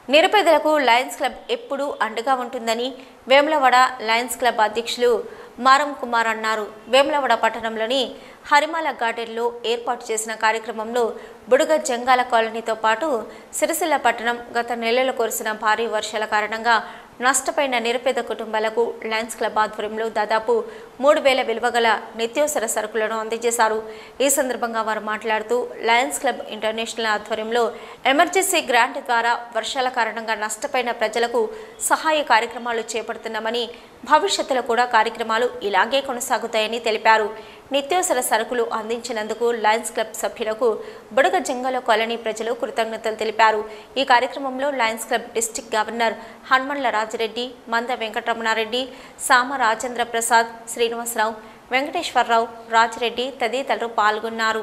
నిరుపేదలకు Lions club ఎప్పుడూ అండగా ఉంటుందని వేములవాడ లయన్స్ క్లబ్ అధ్యక్షులు మారం కుమార్ అన్నారు వేములవాడ పట్టణంలోని హరిమాల గార్డెన్లో ఏర్పాటు చేసిన కార్యక్రమంలో బుడుగ జంగాల కాలనీతో పాటు సిరిసిల్ల పట్టణం గత నెలలో కురిసిన భారీ వర్షాల కారణంగా నష్టపోయిన నిరుపేద కుటుంబాలకు లయన్స్ క్లబ్ ఆధ్వర్యంలో దాదాపు మూడు వేల విలువగల నిత్యావసర సరుకులను అందజేశారు ఈ సందర్భంగా వారు మాట్లాడుతూ లయన్స్ క్లబ్ ఇంటర్నేషనల్ ఆధ్వర్యంలో ఎమర్జెన్సీ గ్రాంట్ ద్వారా వర్షాల కారణంగా నష్టపోయిన ప్రజలకు సహాయ కార్యక్రమాలు చేపడుతున్నామని భవిష్యత్తులో కూడా కార్యక్రమాలు ఇలాగే కొనసాగుతాయని తెలిపారు నిత్యావసర సరుకులు అందించినందుకు లయన్స్ క్లబ్ సభ్యులకు బుడగ జింగలో కాలనీ ప్రజలు కృతజ్ఞతలు తెలిపారు ఈ కార్యక్రమంలో Lions Club district governor Hanumanla Rajireddy Manda Venkataramanareddy సామ రాజేంద్ర ప్రసాద్ శ్రీనివాసరావు వెంకటేశ్వరరావు రాజిరెడ్డి తదితరులు పాల్గొన్నారు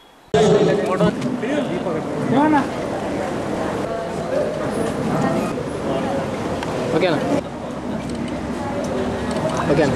ఓకేనా ఓకేనా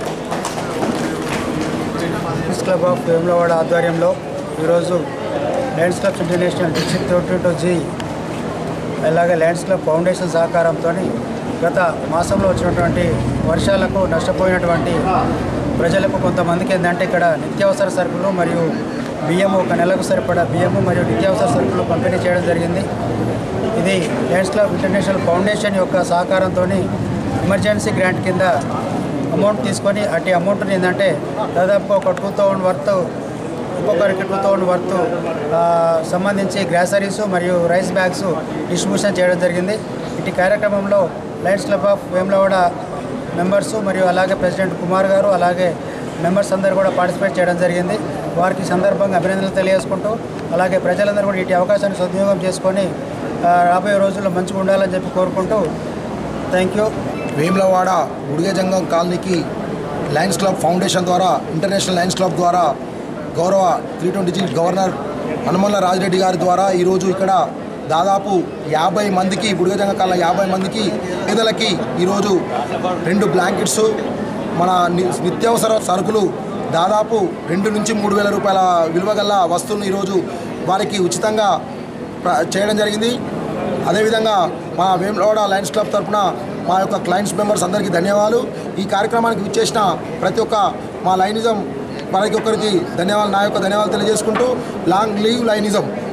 లయన్స్ క్లబ్ ఆఫ్ వేములవాడ ఆధ్వర్యంలో ఈరోజు లయన్స్ క్లబ్స్ ఇంటర్నేషనల్ డిస్ట్రిక్ట్ తోటి జీ అలాగే లయన్స్ క్లబ్ ఫౌండేషన్ సహకారంతో గత మాసంలో వచ్చినటువంటి వర్షాలకు నష్టపోయినటువంటి ప్రజలకు కొంతమందికి ఏంటంటే ఇక్కడ నిత్యావసర సరుకులు మరియు బియ్యము ఒక నెలకు సరిపడా బియ్యము మరియు నిత్యావసర సరుకులు పంపిణీ చేయడం జరిగింది ఇది లయన్స్ క్లబ్ ఇంటర్నేషనల్ ఫౌండేషన్ యొక్క సహకారంతో ఎమర్జెన్సీ గ్రాంట్ కింద అమౌంట్ తీసుకొని అటు అమౌంట్ని ఏంటంటే దాదాపుగా ఒక టూ థౌజండ్ వర్త్ ఒక్కొక్కరికి టూ థౌజండ్ వర్త్ సంబంధించి గ్రాసరీస్ మరియు రైస్ బ్యాగ్స్ డిస్ట్రిబ్యూషన్ చేయడం జరిగింది ఇటు కార్యక్రమంలో Lions Club of Vemulawada members మరియు అలాగే ప్రెసిడెంట్ కుమార్ గారు అలాగే మెంబర్స్ అందరూ కూడా పార్టిసిపేట్ చేయడం జరిగింది వారికి ఈ సందర్భంగా అభినందనలు తెలియజేసుకుంటూ అలాగే ప్రజలందరూ కూడా ఇటు అవకాశాన్ని సద్వినియోగం చేసుకొని ఆ, రాబోయే రోజుల్లో మంచిగా ఉండాలని చెప్పి కోరుకుంటూ థ్యాంక్ యూ వేములవాడ ఉడిగజంగం కాలనీకి లయన్స్ క్లబ్ ఫౌండేషన్ ద్వారా ఇంటర్నేషనల్ లయన్స్ క్లబ్ ద్వారా గౌరవ three twenty G governor Hanumalla Rajireddy గారి ద్వారా ఈరోజు ఇక్కడ దాదాపు యాభై మందికి బుడిగజంగ కాల యాభై మందికి పేదలకి ఈరోజు రెండు బ్లాంకెట్స్ మన ని- నిత్యావసర సరుకులు దాదాపు రెండు నుంచి మూడు వేల రూపాయల విలువ గల వస్తువులను ఈరోజు వారికి ఉచితంగా ప్ర- చేయడం జరిగింది అదేవిధంగా మా వేములవాడ లయన్స్ క్లబ్ తరఫున మా యొక్క క్లయింట్స్ మెంబర్స్ అందరికీ ధన్యవాదాలు ఈ కార్యక్రమానికి విచ్చేసిన ప్రతి ఒక్క మా లైనిజం ప్రతి ఒక్కరికి ధన్యవాదాలు నా యొక్క ధన్యవాదాలు తెలియజేసుకుంటూ లాంగ్ లీవ్ లైనిజం